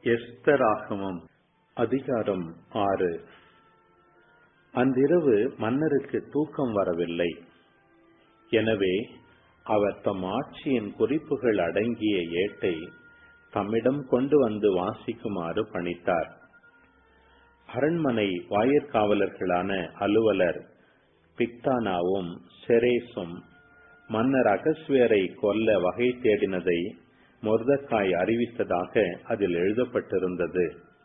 எஸ்தராகமம் அதிகாரம் ஆறு அன்றிரவு மன்னருக்கு தூக்கம் வரவில்லை எனவே அவர் தம் ஆட்சியின் குறிப்புகள் அடங்கிய ஏட்டை தம்மிடம் கொண்டு வந்து வாசிக்குமாறு பணித்தார் அரண்மனை வாயிற்காவலர்களான அலுவலர் பிக்தானாவும் செரேசும் மன்னர் அகஸ்வேரை கொல்ல வகை தேடினதை மொர்தக்காய் அறிவித்ததாக அதில் எழுதப்பட்டிருந்தது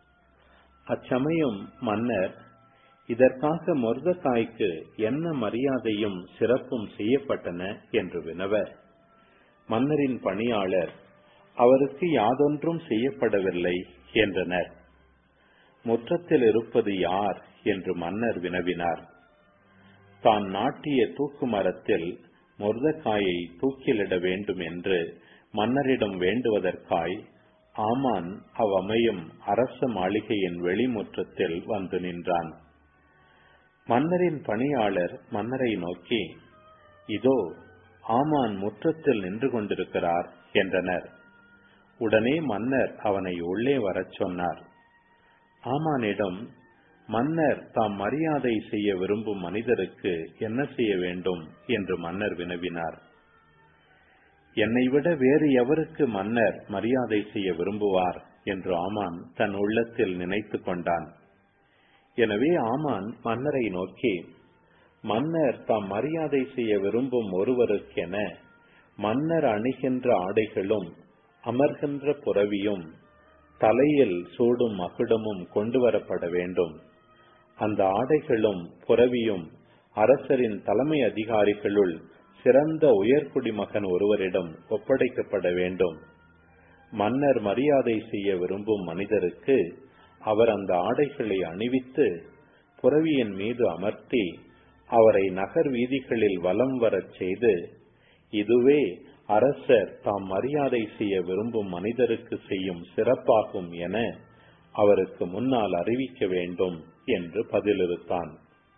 அச்சமயம் மன்னர் இதற்காக மொர்தக்காய்க்கு என்ன மரியாதையும் சிறப்பும் செய்யப்பட்டன என்று வினவ மன்னரின் பணியாளர் அவருக்கு யாதொன்றும் செய்யப்படவில்லை என்றனர் முற்றத்தில் இருப்பது யார் என்று மன்னர் வினவினார் தான் நாட்டிய தூக்கு மரத்தில் மொர்தக்காயை தூக்கிலிட வேண்டும் என்று மன்னரிடம் வேண்டுவதற்காய் ஆமான் அவ்வமையும் அரச மாளிகையின் வெளிமுற்றத்தில் வந்து நின்றான் மன்னரின் பணியாளர் மன்னரை நோக்கி இதோ ஆமான் முற்றத்தில் நின்று கொண்டிருக்கிறார் என்றனர் உடனே மன்னர் அவனை உள்ளே வரச் சொன்னார் ஆமானிடம் மன்னர் தாம் மரியாதை செய்ய விரும்பும் மனிதருக்கு என்ன செய்ய வேண்டும் என்று மன்னர் வினவினார் என்னை விட வேறு எவருக்கு மன்னர் மரியாதை செய்ய விரும்புவார் என்று ஆமான் தன் உள்ளத்தில் நினைத்து கொண்டான் எனவே ஆமான் மன்னரை நோக்கி மன்னர் தாம் மரியாதை செய்ய விரும்பும் ஒருவருக்கென மன்னர் அணிகின்ற ஆடைகளும் அமர்கின்ற புறவியும் தலையில் சூடும் மகுடமும் கொண்டு வரப்பட வேண்டும் அந்த ஆடைகளும் புறவியும் அரசரின் தலைமை அதிகாரிகளுள் சிறந்த உயர்குடி மகன் ஒருவரிடம் ஒப்படைக்கப்பட வேண்டும் மன்னர் மரியாதை செய்ய விரும்பும் மனிதருக்கு அவர் அந்த ஆடைகளை அணிவித்து புறவியின் மீது அமர்த்தி அவரை நகர் வீதிகளில் வலம் வரச் செய்து இதுவே அரசர் தாம் மரியாதை செய்ய விரும்பும் மனிதருக்கு செய்யும் சிறப்பாகும் என அவருக்கு முன்னால் அறிவிக்க வேண்டும் என்று பதிலிருத்தான்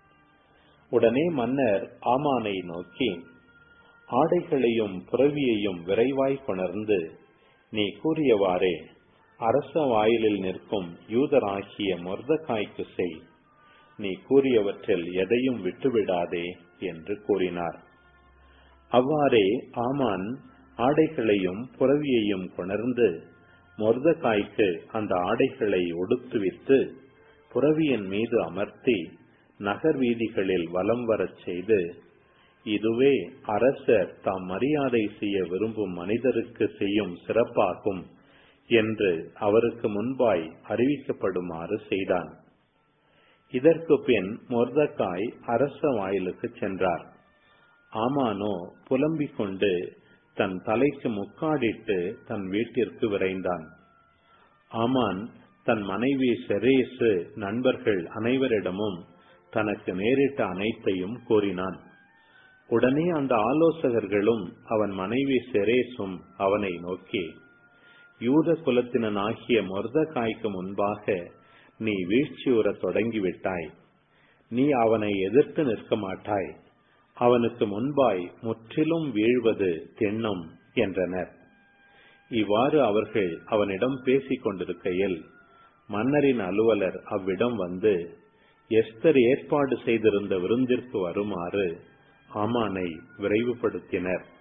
உடனே மன்னர் ஆமானை நோக்கி ஆடைகளையும் புறவியையும் விரைவாய் கொணர்ந்து நீ கூறியவாறே அரச வாயிலில் நிற்கும் யூதராகிய மொர்தக்காய்க்கு செய் நீ கூறியவற்றில் எதையும் விட்டுவிடாதே என்று கூறினார் அவ்வாறே ஆமான் ஆடைகளையும் புறவியையும் கொணர்ந்து மொர்தக்காய்க்கு அந்த ஆடைகளை ஒடுத்துவித்து புறவியின் மீது அமர்த்தி நகர் வீதிகளில் வலம் வரச் செய்து இதுவே அரசர் தாம் மரியாதை செய்ய விரும்பும் மனிதருக்கு செய்யும் சிறப்பாகும் என்று அவருக்கு முன்பாய் அறிவிக்கப்படுமாறு செய்தான் இதற்கு பின் மொர்தக்காய் அரச வாயிலுக்கு சென்றார் ஆமானோ புலம்பிக் கொண்டு தன் தலைக்கு முக்காடிட்டு தன் வீட்டிற்கு விரைந்தான் ஆமான் தன் மனைவி செரேசு நண்பர்கள் அனைவரிடமும் தனக்கு நேரிட்ட அனைத்தையும் கூறினான் உடனே அந்த ஆலோசகர்களும் அவன் மனைவி செரேசும் அவனை நோக்கி யூத குலத்தினனாகிய மொர்தகாய்க்கு முன்பாக நீ வீழ்ச்சியுறத் தொடங்கிவிட்டாய் நீ அவனை எதிர்த்து நிற்க மாட்டாய் அவனுக்கு முன்பாய் முற்றிலும் வீழ்வது திண்ணம் என்றனர் இவ்வாறு அவர்கள் அவனிடம் பேசிக் கொண்டிருக்கையில் மன்னரின் அலுவலர் அவ்விடம் வந்து எஸ்தர் ஏற்பாடு செய்திருந்த விருந்திற்கு வருமாறு ஆமானை விரைவுபடுத்தினர்